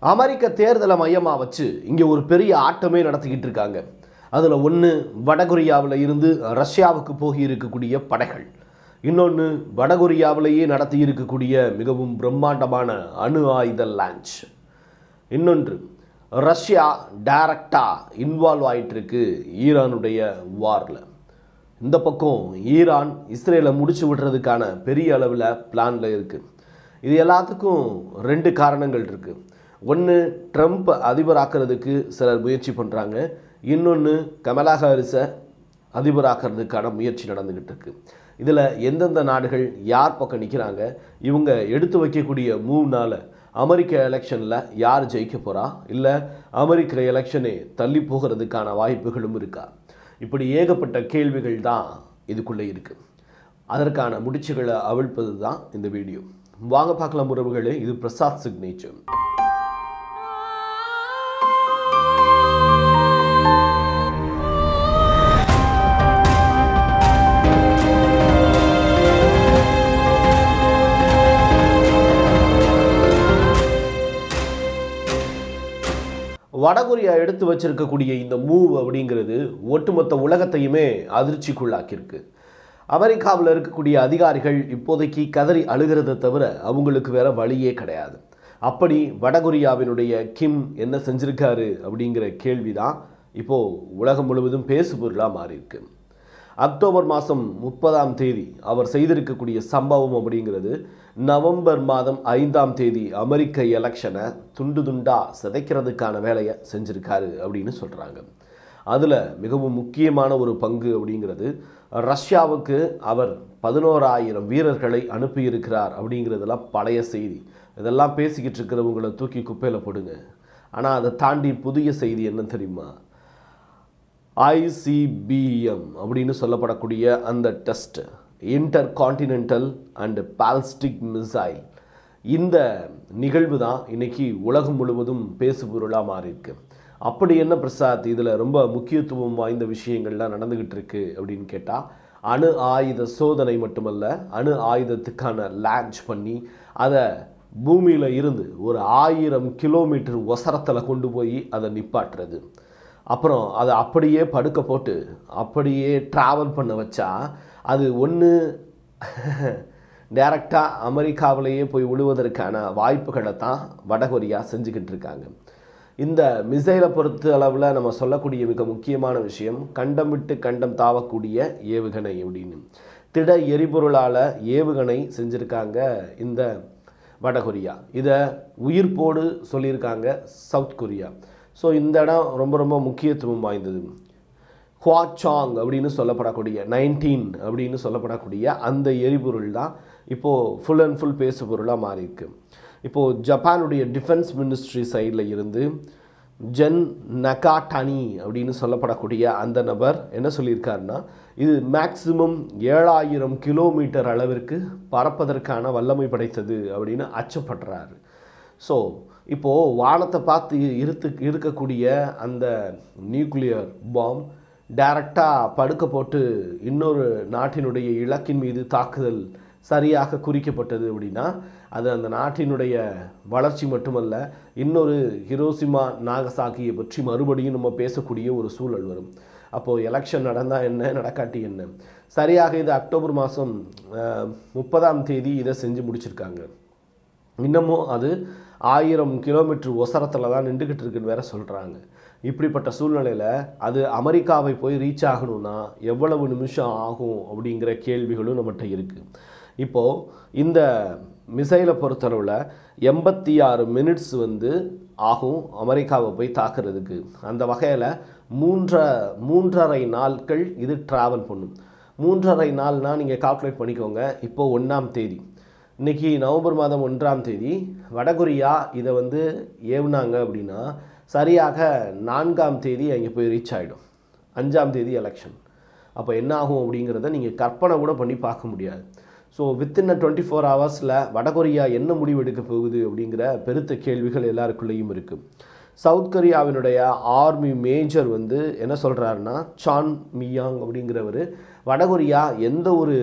அமெரிக்க தேர்தலை மையமாக வச்சு இங்கே ஒரு பெரிய ஆட்டமே நடத்திக்கிட்டு இருக்காங்க அதில் ஒன்று வடகொரியாவில் இருந்து ரஷ்யாவுக்கு போகி இருக்கக்கூடிய படைகள் இன்னொன்று வடகொரியாவிலேயே நடத்தி இருக்கக்கூடிய மிகவும் பிரம்மாண்டமான அணு ஆயுத லான்ச் இன்னொன்று ரஷ்யா டைரக்டாக இன்வால்வ் ஆயிட்டு இருக்கு ஈரானுடைய வாரில் இந்த பக்கம் ஈரான் இஸ்ரேலை முடிச்சு விடுறதுக்கான பெரிய அளவில் பிளானில் இருக்குது இது எல்லாத்துக்கும் ரெண்டு காரணங்கள் இருக்குது ஒன்று ட்ரம்ப் அதிபராக்கிறதுக்கு சிலர் முயற்சி பண்ணுறாங்க இன்னொன்று கமலா ஹாரிஸை அதிபராக்கிறதுக்கான முயற்சி நடந்துக்கிட்டு இருக்கு இதில் எந்தெந்த நாடுகள் யார் பக்கம் நிற்கிறாங்க இவங்க எடுத்து வைக்கக்கூடிய மூவ்னால அமெரிக்க எலெக்ஷனில் யார் ஜெயிக்க போகிறா இல்லை அமெரிக்க எலெக்ஷனே தள்ளி போகிறதுக்கான வாய்ப்புகளும் இருக்கா இப்படி ஏகப்பட்ட கேள்விகள் தான் இதுக்குள்ளே இருக்குது அதற்கான முடிச்சுகளை அவிழ்ப்பது தான் இந்த வீடியோ வாங்க பார்க்கலாம் உறவுகளே இது பிரசாத் சிக்னேச்சர் வடகொரியா எடுத்து வச்சிருக்கக்கூடிய இந்த மூவ் அப்படிங்கிறது ஒட்டுமொத்த உலகத்தையுமே அதிர்ச்சிக்குள்ளாக்கியிருக்கு அமெரிக்காவில் இருக்கக்கூடிய அதிகாரிகள் இப்போதைக்கு கதறி அழுகிறத தவிர அவங்களுக்கு வேற வழியே கிடையாது அப்படி வடகொரியாவினுடைய கிம் என்ன செஞ்சிருக்காரு அப்படிங்கிற கேள்வி தான் இப்போது உலகம் முழுவதும் பேசு பொருளாக மாறியிருக்கு அக்டோபர் மாதம் முப்பதாம் தேதி அவர் செய்திருக்கக்கூடிய சம்பவம் அப்படிங்கிறது நவம்பர் மாதம் ஐந்தாம் தேதி அமெரிக்க எலெக்ஷனை துண்டு துண்டா சிதைக்கிறதுக்கான வேலையை செஞ்சிருக்காரு அப்படின்னு சொல்கிறாங்க அதில் மிகவும் முக்கியமான ஒரு பங்கு அப்படிங்கிறது ரஷ்யாவுக்கு அவர் பதினோராயிரம் வீரர்களை அனுப்பியிருக்கிறார் அப்படிங்கிறதெல்லாம் பழைய செய்தி இதெல்லாம் பேசிக்கிட்டு இருக்கிறவங்களை தூக்கி குப்பையில் போடுங்க ஆனால் அதை தாண்டி புதிய செய்தி என்ன தெரியுமா ஐசிபிஎம் அப்படின்னு சொல்லப்படக்கூடிய அந்த test intercontinental and ballistic missile இந்த நிகழ்வு தான் இன்னைக்கு உலகம் முழுவதும் பேசு பொருளாக மாறியிருக்கு அப்படி என்ன பிரசாத் இதில் ரொம்ப முக்கியத்துவம் வாய்ந்த விஷயங்கள்லாம் நடந்துக்கிட்டு இருக்கு அப்படின்னு கேட்டால் அணு ஆயுத சோதனை மட்டுமல்ல அணு ஆயுதத்துக்கான லான்ச் பண்ணி அதை பூமியில் இருந்து ஒரு ஆயிரம் கிலோமீட்டர் ஒசரத்தில் கொண்டு போய் அதை நிப்பாட்டுறது அப்புறம் அதை அப்படியே படுக்க போட்டு அப்படியே ட்ராவல் பண்ண வச்சா அது ஒன்று டைரக்டாக அமெரிக்காவிலேயே போய் விழுவதற்கான வாய்ப்புகளை தான் வடகொரியா செஞ்சுக்கிட்டு இருக்காங்க இந்த மிசைலை பொறுத்த அளவில் நம்ம சொல்லக்கூடிய மிக முக்கியமான விஷயம் கண்டம் விட்டு கண்டம் தாவக்கூடிய ஏவுகணை அப்படின்னு திட எரிபொருளால் ஏவுகணை செஞ்சுருக்காங்க இந்த வடகொரியா இதை உயிர்ப்போடு சொல்லியிருக்காங்க சவுத் கொரியா ஸோ இந்த இடம் ரொம்ப ரொம்ப முக்கியத்துவம் வாய்ந்தது ஹுவாச்சாங் அப்படின்னு சொல்லப்படக்கூடிய நைன்டீன் அப்படின்னு சொல்லப்படக்கூடிய அந்த எரிபொருள் தான் இப்போது ஃபுல் அண்ட் ஃபுல் பேசு பொருளாக மாறியிருக்கு இப்போது ஜப்பானுடைய டிஃபென்ஸ் மினிஸ்ட்ரி சைடில் இருந்து ஜென் நகாடானி அப்படின்னு சொல்லப்படக்கூடிய அந்த நபர் என்ன சொல்லியிருக்காருன்னா இது மேக்சிமம் ஏழாயிரம் கிலோமீட்டர் அளவிற்கு பறப்பதற்கான வல்லமை படைத்தது அப்படின்னு அச்சப்படுறாரு ஸோ இப்போது வானத்தை பார்த்து இருத்து இருக்கக்கூடிய அந்த நியூக்ளியர் பாம் டைரக்டாக படுக்க போட்டு இன்னொரு நாட்டினுடைய இலக்கின் மீது தாக்குதல் சரியாக குறிக்கப்பட்டது அப்படின்னா அது அந்த நாட்டினுடைய வளர்ச்சி மட்டுமல்ல இன்னொரு ஹிரோசிமா நாகசாக்கியை பற்றி மறுபடியும் நம்ம பேசக்கூடிய ஒரு சூழல் வரும் அப்போது எலெக்ஷன் நடந்தால் என்ன நடக்காட்டி என்ன சரியாக இது அக்டோபர் மாதம் முப்பதாம் தேதி இதை செஞ்சு முடிச்சிருக்காங்க இன்னமும் அது ஆயிரம் கிலோமீட்டர் ஒசரத்தில் தான் நின்றுக்கிட்டு இருக்குன்னு வேற சொல்கிறாங்க இப்படிப்பட்ட சூழ்நிலையில் அது அமெரிக்காவை போய் ரீச் ஆகணும்னா எவ்வளவு நிமிஷம் ஆகும் அப்படிங்கிற கேள்விகளும் நம்மகிட்ட இருக்குது இப்போது இந்த மிசைலை பொறுத்தளவில் எண்பத்தி ஆறு மினிட்ஸ் வந்து ஆகும் அமெரிக்காவை போய் தாக்குறதுக்கு அந்த வகையில் மூன்ற மூன்றரை நாட்கள் இது ட்ராவல் பண்ணும் மூன்றரை நாள்னால் நீங்கள் கால்குலேட் பண்ணிக்கோங்க இப்போது ஒன்றாம் தேதி இன்றைக்கி நவம்பர் மாதம் ஒன்றாம் தேதி வடகொரியா இதை வந்து ஏவுனாங்க அப்படின்னா சரியாக நான்காம் தேதி அங்கே போய் ரீச் ஆகிடும் அஞ்சாம் தேதி எலெக்ஷன் அப்போ என்ன ஆகும் அப்படிங்கிறத நீங்கள் கற்பனை கூட பண்ணி பார்க்க முடியாது ஸோ வித்தின் டுவெண்ட்டி ஃபோர் ஹவர்ஸில் வடகொரியா என்ன முடிவு எடுக்க போகுது அப்படிங்கிற பெருத்த கேள்விகள் எல்லாருக்குள்ளேயும் இருக்குது சவுத் கொரியாவினுடைய ஆர்மி மேஜர் வந்து என்ன சொல்கிறாருன்னா சான் மியாங் அப்படிங்கிறவர் வடகொரியா எந்த ஒரு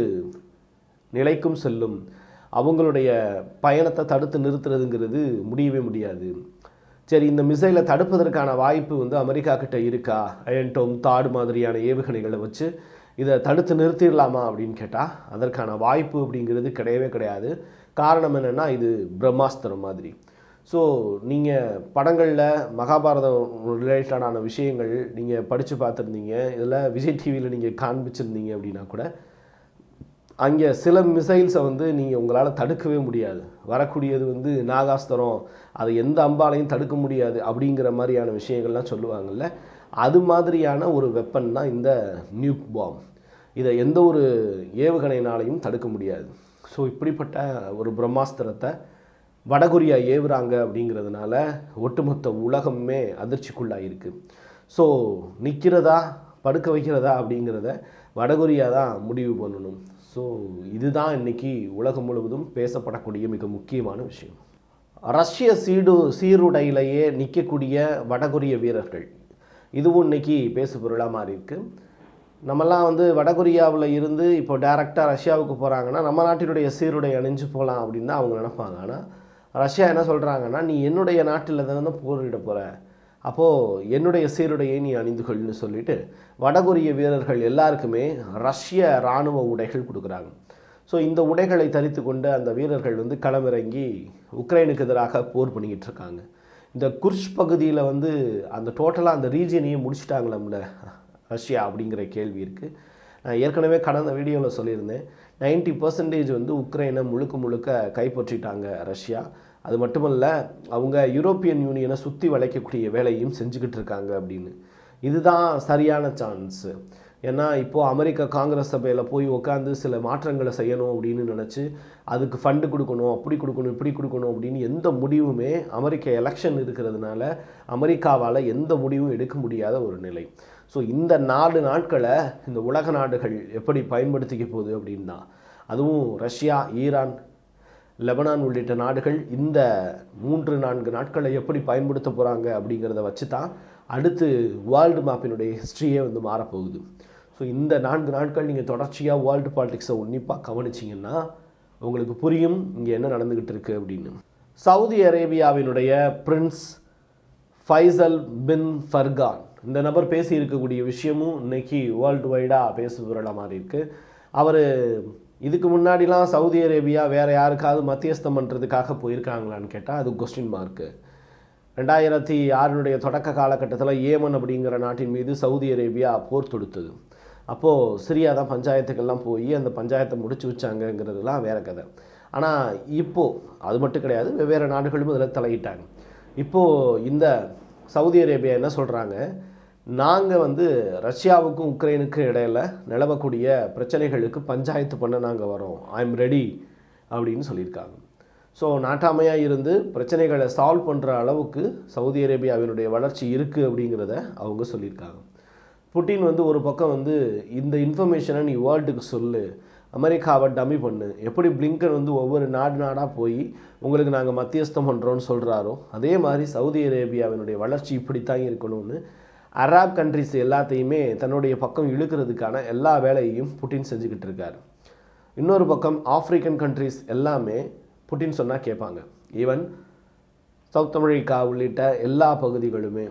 நிலைக்கும் செல்லும் அவங்களுடைய பயணத்தை தடுத்து நிறுத்துறதுங்கிறது முடியவே முடியாது சரி இந்த மிசைலை தடுப்பதற்கான வாய்ப்பு வந்து அமெரிக்கா கிட்ட இருக்கா அயன்டோம் தாடு மாதிரியான ஏவுகணைகளை வச்சு இதை தடுத்து நிறுத்திடலாமா அப்படின்னு கேட்டால் அதற்கான வாய்ப்பு அப்படிங்கிறது கிடையவே கிடையாது காரணம் என்னென்னா இது பிரம்மாஸ்திரம் மாதிரி ஸோ நீங்கள் படங்களில் மகாபாரதம் ரிலேட்டடான விஷயங்கள் நீங்கள் படித்து பார்த்துருந்தீங்க இதில் விஜய் டிவியில் நீங்கள் காண்பிச்சிருந்தீங்க அப்படின்னா கூட அங்கே சில மிசைல்ஸை வந்து நீங்கள் உங்களால் தடுக்கவே முடியாது வரக்கூடியது வந்து நாகாஸ்திரம் அதை எந்த அம்பாலையும் தடுக்க முடியாது அப்படிங்கிற மாதிரியான விஷயங்கள்லாம் சொல்லுவாங்கல்ல அது மாதிரியான ஒரு வெப்பன் தான் இந்த நியூக் பாம் இதை எந்த ஒரு ஏவுகணையினாலையும் தடுக்க முடியாது ஸோ இப்படிப்பட்ட ஒரு பிரம்மாஸ்திரத்தை வடகொரியா ஏவுறாங்க அப்படிங்கிறதுனால ஒட்டுமொத்த உலகமே அதிர்ச்சிக்குள்ளாயிருக்கு ஸோ நிற்கிறதா படுக்க வைக்கிறதா அப்படிங்கிறத வடகொரியா தான் முடிவு பண்ணணும் ஸோ இதுதான் இன்னைக்கு உலகம் முழுவதும் பேசப்படக்கூடிய மிக முக்கியமான விஷயம் ரஷ்ய சீடு சீருடையிலேயே நிற்கக்கூடிய வடகொரிய வீரர்கள் இதுவும் இன்னைக்கு பேசு பொருளாக மாறி இருக்கு நம்மலாம் வந்து வடகொரியாவில் இருந்து இப்போ டேரெக்டாக ரஷ்யாவுக்கு போகிறாங்கன்னா நம்ம நாட்டினுடைய சீருடை அணிஞ்சு போகலாம் அப்படின்னு தான் அவங்க நினைப்பாங்க ஆனால் ரஷ்யா என்ன சொல்கிறாங்கன்னா நீ என்னுடைய நாட்டில் தானே போரிட போகிற அப்போது என்னுடைய சீருடையை நீ அணிந்து கொள்னு சொல்லிட்டு வடகொரிய வீரர்கள் எல்லாருக்குமே ரஷ்ய இராணுவ உடைகள் கொடுக்குறாங்க ஸோ இந்த உடைகளை தரித்து கொண்டு அந்த வீரர்கள் வந்து களமிறங்கி உக்ரைனுக்கு எதிராக போர் பண்ணிக்கிட்டு இருக்காங்க இந்த குர்ஷ் பகுதியில் வந்து அந்த டோட்டலாக அந்த ரீஜியனையே முடிச்சிட்டாங்களம்ல ரஷ்யா அப்படிங்கிற கேள்வி இருக்குது நான் ஏற்கனவே கடந்த வீடியோவில் சொல்லியிருந்தேன் 90% பர்சன்டேஜ் வந்து உக்ரைனை முழுக்க முழுக்க கைப்பற்றிட்டாங்க ரஷ்யா அது மட்டுமல்ல அவங்க யூரோப்பியன் யூனியனை சுற்றி வளைக்கக்கூடிய வேலையும் செஞ்சுக்கிட்டு இருக்காங்க அப்படின்னு இதுதான் சரியான சான்ஸு ஏன்னா இப்போது அமெரிக்க காங்கிரஸ் சபையில் போய் உட்காந்து சில மாற்றங்களை செய்யணும் அப்படின்னு நினச்சி அதுக்கு ஃபண்டு கொடுக்கணும் அப்படி கொடுக்கணும் இப்படி கொடுக்கணும் அப்படின்னு எந்த முடிவுமே அமெரிக்க எலெக்ஷன் இருக்கிறதுனால அமெரிக்காவால் எந்த முடிவும் எடுக்க முடியாத ஒரு நிலை ஸோ இந்த நாலு நாட்களை இந்த உலக நாடுகள் எப்படி பயன்படுத்திக்க போகுது அப்படின்னா அதுவும் ரஷ்யா ஈரான் லெபனான் உள்ளிட்ட நாடுகள் இந்த மூன்று நான்கு நாட்களை எப்படி பயன்படுத்த போகிறாங்க அப்படிங்கிறத வச்சு தான் அடுத்து வேர்ல்டு மேப்பினுடைய ஹிஸ்ட்ரியே வந்து மாறப்போகுது ஸோ இந்த நான்கு நாட்கள் நீங்கள் தொடர்ச்சியாக வேர்ல்டு பாலிடிக்ஸை உன்னிப்பாக கவனிச்சிங்கன்னா உங்களுக்கு புரியும் இங்கே என்ன நடந்துக்கிட்டு இருக்கு அப்படின்னு சவுதி அரேபியாவினுடைய பிரின்ஸ் ஃபைசல் பின் ஃபர்கான் இந்த நபர் பேசி இருக்கக்கூடிய விஷயமும் இன்னைக்கு வேர்ல்டு வைடாக பேசு பொருளாக மாறி இருக்கு அவர் இதுக்கு முன்னாடிலாம் சவுதி அரேபியா வேற யாருக்காவது மத்தியஸ்தம் பண்ணுறதுக்காக போயிருக்காங்களான்னு கேட்டால் அது கொஸ்டின் மார்க்கு ரெண்டாயிரத்தி ஆறினுடைய தொடக்க காலகட்டத்தில் ஏமன் அப்படிங்கிற நாட்டின் மீது சவுதி அரேபியா போர் தொடுத்தது அப்போது சிரியா தான் பஞ்சாயத்துக்கெல்லாம் போய் அந்த பஞ்சாயத்தை முடிச்சு வச்சாங்கங்கிறதுலாம் வேற கதை ஆனால் இப்போது அது மட்டும் கிடையாது வெவ்வேறு நாடுகளும் இதில் தலையிட்டாங்க இப்போது இந்த சவுதி அரேபியா என்ன சொல்கிறாங்க நாங்கள் வந்து ரஷ்யாவுக்கும் உக்ரைனுக்கும் இடையில நிலவக்கூடிய பிரச்சனைகளுக்கு பஞ்சாயத்து பண்ண நாங்கள் வரோம் ஐ எம் ரெடி அப்படின்னு சொல்லியிருக்காங்க ஸோ நாட்டாமையாக இருந்து பிரச்சனைகளை சால்வ் பண்ணுற அளவுக்கு சவுதி அரேபியாவினுடைய வளர்ச்சி இருக்குது அப்படிங்கிறத அவங்க சொல்லியிருக்காங்க புட்டின் வந்து ஒரு பக்கம் வந்து இந்த இன்ஃபர்மேஷனை நீ வேர்ல்டுக்கு சொல்லு அமெரிக்காவை டம்மி பண்ணு எப்படி பிளிங்கன் வந்து ஒவ்வொரு நாடு நாடாக போய் உங்களுக்கு நாங்கள் மத்தியஸ்தம் பண்ணுறோன்னு சொல்கிறாரோ அதே மாதிரி சவுதி அரேபியாவினுடைய வளர்ச்சி இப்படித்தான் இருக்கணும்னு அராப் கண்ட்ரிஸ் எல்லாத்தையுமே தன்னுடைய பக்கம் இழுக்கிறதுக்கான எல்லா வேலையையும் புட்டின் செஞ்சுக்கிட்டு இருக்காரு இன்னொரு பக்கம் ஆப்பிரிக்கன் கண்ட்ரிஸ் எல்லாமே புட்டின் சொன்னால் கேட்பாங்க ஈவன் சவுத் அமெரிக்கா உள்ளிட்ட எல்லா பகுதிகளுமே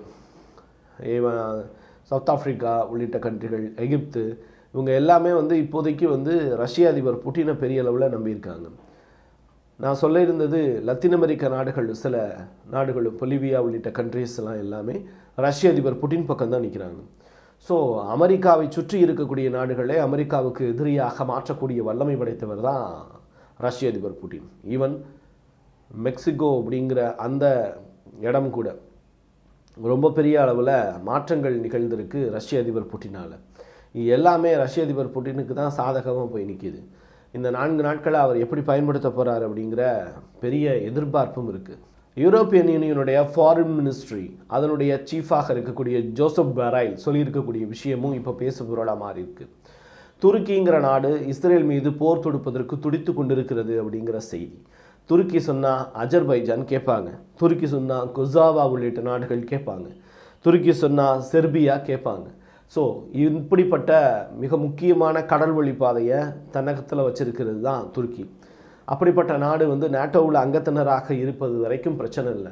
ஈவன் சவுத் ஆப்பிரிக்கா உள்ளிட்ட கண்ட்ரிகள் எகிப்து இவங்க எல்லாமே வந்து இப்போதைக்கு வந்து ரஷ்ய அதிபர் புட்டினை பெரிய அளவில் நம்பியிருக்காங்க நான் சொல்ல இருந்தது லத்தீன் அமெரிக்க நாடுகள் சில நாடுகள் பொலிவியா உள்ளிட்ட கண்ட்ரிஸ் எல்லாம் எல்லாமே ரஷ்ய அதிபர் புட்டின் பக்கம் தான் நிற்கிறாங்க ஸோ அமெரிக்காவை சுற்றி இருக்கக்கூடிய நாடுகளே அமெரிக்காவுக்கு எதிரியாக மாற்றக்கூடிய வல்லமை படைத்தவர் தான் ரஷ்ய அதிபர் புட்டின் ஈவன் மெக்சிகோ அப்படிங்கிற அந்த இடம் கூட ரொம்ப பெரிய அளவில் மாற்றங்கள் நிகழ்ந்திருக்கு ரஷ்ய அதிபர் புட்டினால் இது எல்லாமே ரஷ்ய அதிபர் புட்டினுக்கு தான் சாதகமாக போய் நிற்கிது இந்த நான்கு நாட்களை அவர் எப்படி பயன்படுத்த போகிறார் அப்படிங்கிற பெரிய எதிர்பார்ப்பும் இருக்குது யூரோப்பியன் யூனியனுடைய ஃபாரின் மினிஸ்ட்ரி அதனுடைய சீஃபாக இருக்கக்கூடிய ஜோசப் பெரைல் சொல்லியிருக்கக்கூடிய விஷயமும் இப்போ பேசு பொருளாக மாறி இருக்கு துருக்கிங்கிற நாடு இஸ்ரேல் மீது போர் தொடுப்பதற்கு துடித்து கொண்டிருக்கிறது அப்படிங்கிற செய்தி துருக்கி சொன்னால் அஜர்பைஜான் கேட்பாங்க துருக்கி சொன்னால் கொசாவா உள்ளிட்ட நாடுகள் கேட்பாங்க துருக்கி சொன்னால் செர்பியா கேட்பாங்க ஸோ இப்படிப்பட்ட மிக முக்கியமான கடல் வழி பாதையை தன்னகத்தில் வச்சிருக்கிறது தான் துருக்கி அப்படிப்பட்ட நாடு வந்து நேட்டோவில் அங்கத்தினராக இருப்பது வரைக்கும் பிரச்சனை இல்லை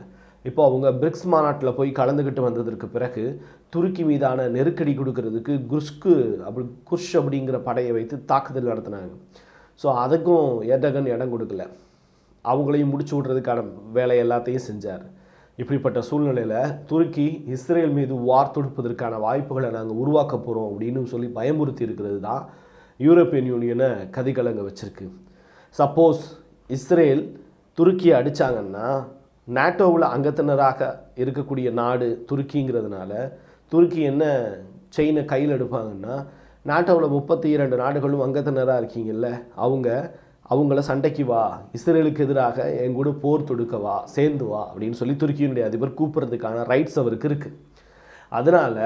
இப்போ அவங்க பிரிக்ஸ் மாநாட்டில் போய் கலந்துக்கிட்டு வந்ததற்கு பிறகு துருக்கி மீதான நெருக்கடி கொடுக்கறதுக்கு குர்ஸ்கு அப்படி குர்ஷ் அப்படிங்கிற படையை வைத்து தாக்குதல் நடத்தினாங்க ஸோ அதுக்கும் எர்டகன் இடம் கொடுக்கல அவங்களையும் முடிச்சு விட்றதுக்கான வேலை எல்லாத்தையும் செஞ்சார் இப்படிப்பட்ட சூழ்நிலையில் துருக்கி இஸ்ரேல் மீது வார் தொடுப்பதற்கான வாய்ப்புகளை நாங்கள் உருவாக்க போகிறோம் அப்படின்னு சொல்லி பயமுறுத்தி இருக்கிறது தான் யூரோப்பியன் யூனியனை கதிகலங்க வச்சிருக்கு சப்போஸ் இஸ்ரேல் துருக்கியை அடித்தாங்கன்னா நாட்டோவில் அங்கத்தினராக இருக்கக்கூடிய நாடு துருக்கிங்கிறதுனால துருக்கி என்ன செயினை கையில் எடுப்பாங்கன்னா நாட்டோவில் முப்பத்தி இரண்டு நாடுகளும் அங்கத்தினராக இருக்கீங்கல்ல அவங்க அவங்கள சண்டைக்கு வா இஸ்ரேலுக்கு எதிராக என் கூட போர் தொடுக்க வா சேர்ந்து வா அப்படின்னு சொல்லி துருக்கியினுடைய அதிபர் கூப்பிட்றதுக்கான ரைட்ஸ் அவருக்கு இருக்குது அதனால்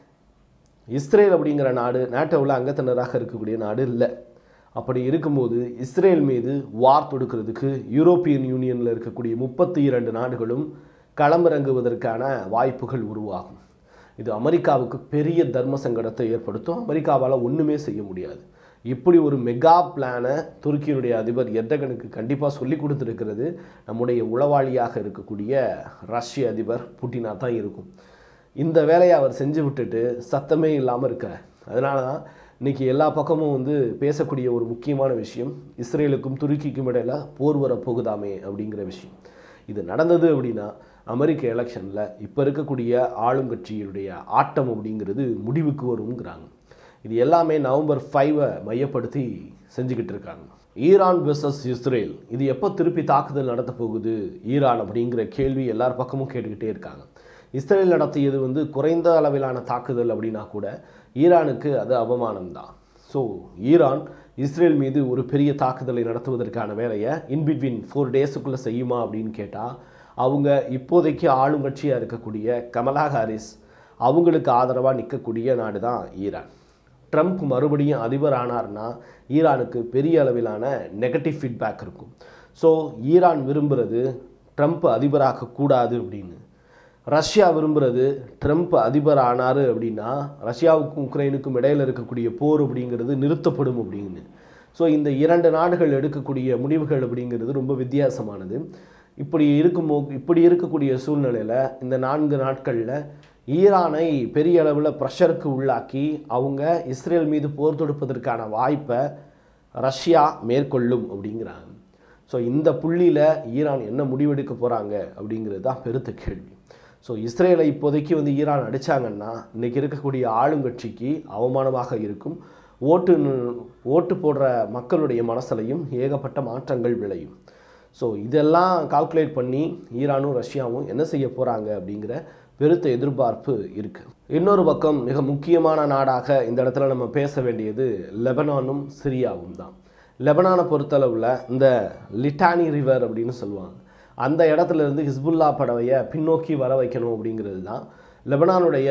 இஸ்ரேல் அப்படிங்கிற நாடு நாட்டோவில் அங்கத்தினராக இருக்கக்கூடிய நாடு இல்லை அப்படி இருக்கும்போது இஸ்ரேல் மீது வார் தொடுக்கிறதுக்கு யூரோப்பியன் யூனியனில் இருக்கக்கூடிய முப்பத்தி இரண்டு நாடுகளும் களமிறங்குவதற்கான வாய்ப்புகள் உருவாகும் இது அமெரிக்காவுக்கு பெரிய தர்ம சங்கடத்தை ஏற்படுத்தும் அமெரிக்காவால் ஒன்றுமே செய்ய முடியாது இப்படி ஒரு மெகா பிளானை துருக்கியினுடைய அதிபர் எர்டகனுக்கு கண்டிப்பாக சொல்லி கொடுத்துருக்கிறது நம்முடைய உளவாளியாக இருக்கக்கூடிய ரஷ்ய அதிபர் புட்டினா தான் இருக்கும் இந்த வேலையை அவர் செஞ்சு விட்டுட்டு சத்தமே இல்லாமல் இருக்கார் அதனால தான் இன்றைக்கி எல்லா பக்கமும் வந்து பேசக்கூடிய ஒரு முக்கியமான விஷயம் இஸ்ரேலுக்கும் துருக்கிக்கும் இடையில போர் வரப்போகுதாமே அப்படிங்கிற விஷயம் இது நடந்தது அப்படின்னா அமெரிக்க எலெக்ஷனில் இப்போ இருக்கக்கூடிய ஆளுங்கட்சியினுடைய ஆட்டம் அப்படிங்கிறது முடிவுக்கு வருங்கிறாங்க இது எல்லாமே நவம்பர் ஃபைவை மையப்படுத்தி செஞ்சுக்கிட்டு இருக்காங்க ஈரான் வெர்சஸ் இஸ்ரேல் இது எப்போ திருப்பி தாக்குதல் நடத்த போகுது ஈரான் அப்படிங்கிற கேள்வி எல்லார் பக்கமும் கேட்டுக்கிட்டே இருக்காங்க இஸ்ரேல் நடத்தியது வந்து குறைந்த அளவிலான தாக்குதல் அப்படின்னா கூட ஈரானுக்கு அது அவமானம் தான் ஸோ ஈரான் இஸ்ரேல் மீது ஒரு பெரிய தாக்குதலை நடத்துவதற்கான வேலையை இன்பிட்வீன் ஃபோர் டேஸுக்குள்ளே செய்யுமா அப்படின்னு கேட்டால் அவங்க இப்போதைக்கு ஆளுங்கட்சியாக இருக்கக்கூடிய கமலா ஹாரிஸ் அவங்களுக்கு ஆதரவாக நிற்கக்கூடிய நாடு தான் ஈரான் ட்ரம்ப் மறுபடியும் அதிபர் ஆனார்னா ஈரானுக்கு பெரிய அளவிலான நெகட்டிவ் ஃபீட்பேக் இருக்கும் ஸோ ஈரான் விரும்புகிறது ட்ரம்ப் அதிபராக கூடாது அப்படின்னு ரஷ்யா விரும்புகிறது ட்ரம்ப் அதிபர் ஆனார் அப்படின்னா ரஷ்யாவுக்கும் உக்ரைனுக்கும் இடையில் இருக்கக்கூடிய போர் அப்படிங்கிறது நிறுத்தப்படும் அப்படின்னு ஸோ இந்த இரண்டு நாடுகள் எடுக்கக்கூடிய முடிவுகள் அப்படிங்கிறது ரொம்ப வித்தியாசமானது இப்படி இருக்குமோ இப்படி இருக்கக்கூடிய சூழ்நிலையில் இந்த நான்கு நாட்களில் ஈரானை பெரிய அளவில் ப்ரெஷருக்கு உள்ளாக்கி அவங்க இஸ்ரேல் மீது போர் தொடுப்பதற்கான வாய்ப்பை ரஷ்யா மேற்கொள்ளும் அப்படிங்கிறாங்க ஸோ இந்த புள்ளியில் ஈரான் என்ன முடிவெடுக்க போகிறாங்க அப்படிங்கிறது தான் பெருத்த கேள்வி ஸோ இஸ்ரேலை இப்போதைக்கு வந்து ஈரான் அடித்தாங்கன்னா இன்றைக்கி இருக்கக்கூடிய ஆளுங்கட்சிக்கு அவமானமாக இருக்கும் ஓட்டு ஓட்டு போடுற மக்களுடைய மனசிலையும் ஏகப்பட்ட மாற்றங்கள் விளையும் ஸோ இதெல்லாம் கால்குலேட் பண்ணி ஈரானும் ரஷ்யாவும் என்ன செய்ய போகிறாங்க அப்படிங்கிற பெருத்த எதிர்பார்ப்பு இருக்குது இன்னொரு பக்கம் மிக முக்கியமான நாடாக இந்த இடத்துல நம்ம பேச வேண்டியது லெபனானும் சிரியாவும் தான் லெபனானை பொறுத்தளவில் இந்த லிட்டானி ரிவர் அப்படின்னு சொல்லுவாங்க அந்த இடத்துல இருந்து ஹிஸ்புல்லா படவையை பின்னோக்கி வர வைக்கணும் அப்படிங்கிறது தான் லெபனானுடைய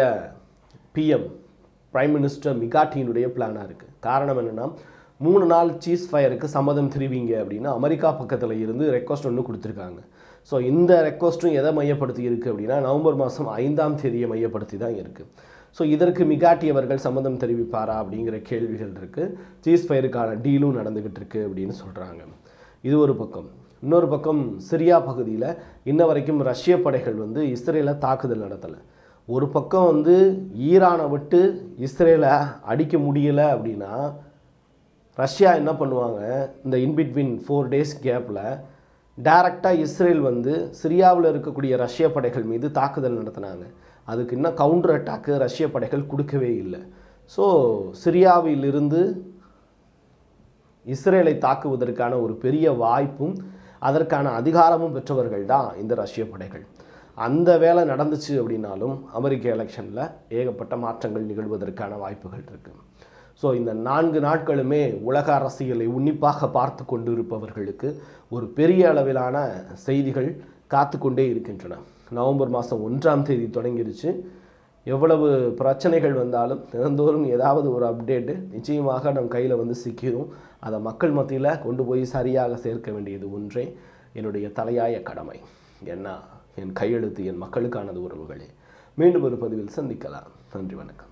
பிஎம் பிரைம் மினிஸ்டர் மிகாட்டியினுடைய பிளானாக இருக்குது காரணம் என்னென்னா மூணு நாள் சீஸ் ஃபயருக்கு சம்மதம் தெரிவிங்க அப்படின்னு அமெரிக்கா பக்கத்தில் இருந்து ரெக்வஸ்ட் ஒன்று கொடுத்துருக்காங்க ஸோ இந்த ரெக்வஸ்ட்டும் எதை மையப்படுத்தி இருக்குது அப்படின்னா நவம்பர் மாதம் ஐந்தாம் தேதியை மையப்படுத்தி தான் இருக்குது ஸோ இதற்கு மிகாட்டி அவர்கள் சம்மதம் தெரிவிப்பாரா அப்படிங்கிற கேள்விகள் இருக்குது சீஸ் ஃபயருக்கான டீலும் நடந்துக்கிட்டு இருக்கு அப்படின்னு சொல்கிறாங்க இது ஒரு பக்கம் இன்னொரு பக்கம் சிரியா பகுதியில் இன்ன வரைக்கும் ரஷ்ய படைகள் வந்து இஸ்ரேலை தாக்குதல் நடத்தலை ஒரு பக்கம் வந்து ஈரானை விட்டு இஸ்ரேலை அடிக்க முடியலை அப்படின்னா ரஷ்யா என்ன பண்ணுவாங்க இந்த இன்பிட்வீன் ஃபோர் டேஸ் கேப்பில் டைரக்டாக இஸ்ரேல் வந்து சிரியாவில் இருக்கக்கூடிய ரஷ்ய படைகள் மீது தாக்குதல் நடத்தினாங்க அதுக்கு இன்னும் கவுண்டர் அட்டாக்கு ரஷ்ய படைகள் கொடுக்கவே இல்லை ஸோ சிரியாவிலிருந்து இஸ்ரேலை தாக்குவதற்கான ஒரு பெரிய வாய்ப்பும் அதற்கான அதிகாரமும் பெற்றவர்கள் தான் இந்த ரஷ்ய படைகள் அந்த வேலை நடந்துச்சு அப்படின்னாலும் அமெரிக்க எலெக்ஷனில் ஏகப்பட்ட மாற்றங்கள் நிகழ்வதற்கான வாய்ப்புகள் இருக்குது ஸோ இந்த நான்கு நாட்களுமே உலக அரசியலை உன்னிப்பாக பார்த்து கொண்டு இருப்பவர்களுக்கு ஒரு பெரிய அளவிலான செய்திகள் காத்து கொண்டே இருக்கின்றன நவம்பர் மாதம் ஒன்றாம் தேதி தொடங்கிருச்சு எவ்வளவு பிரச்சனைகள் வந்தாலும் தினந்தோறும் ஏதாவது ஒரு அப்டேட்டு நிச்சயமாக நம் கையில் வந்து சிக்கிடும் அதை மக்கள் மத்தியில் கொண்டு போய் சரியாக சேர்க்க வேண்டியது ஒன்றே என்னுடைய தலையாய கடமை என்ன என் கையெழுத்து என் மக்களுக்கானது உறவுகளே மீண்டும் ஒரு பதிவில் சந்திக்கலாம் நன்றி வணக்கம்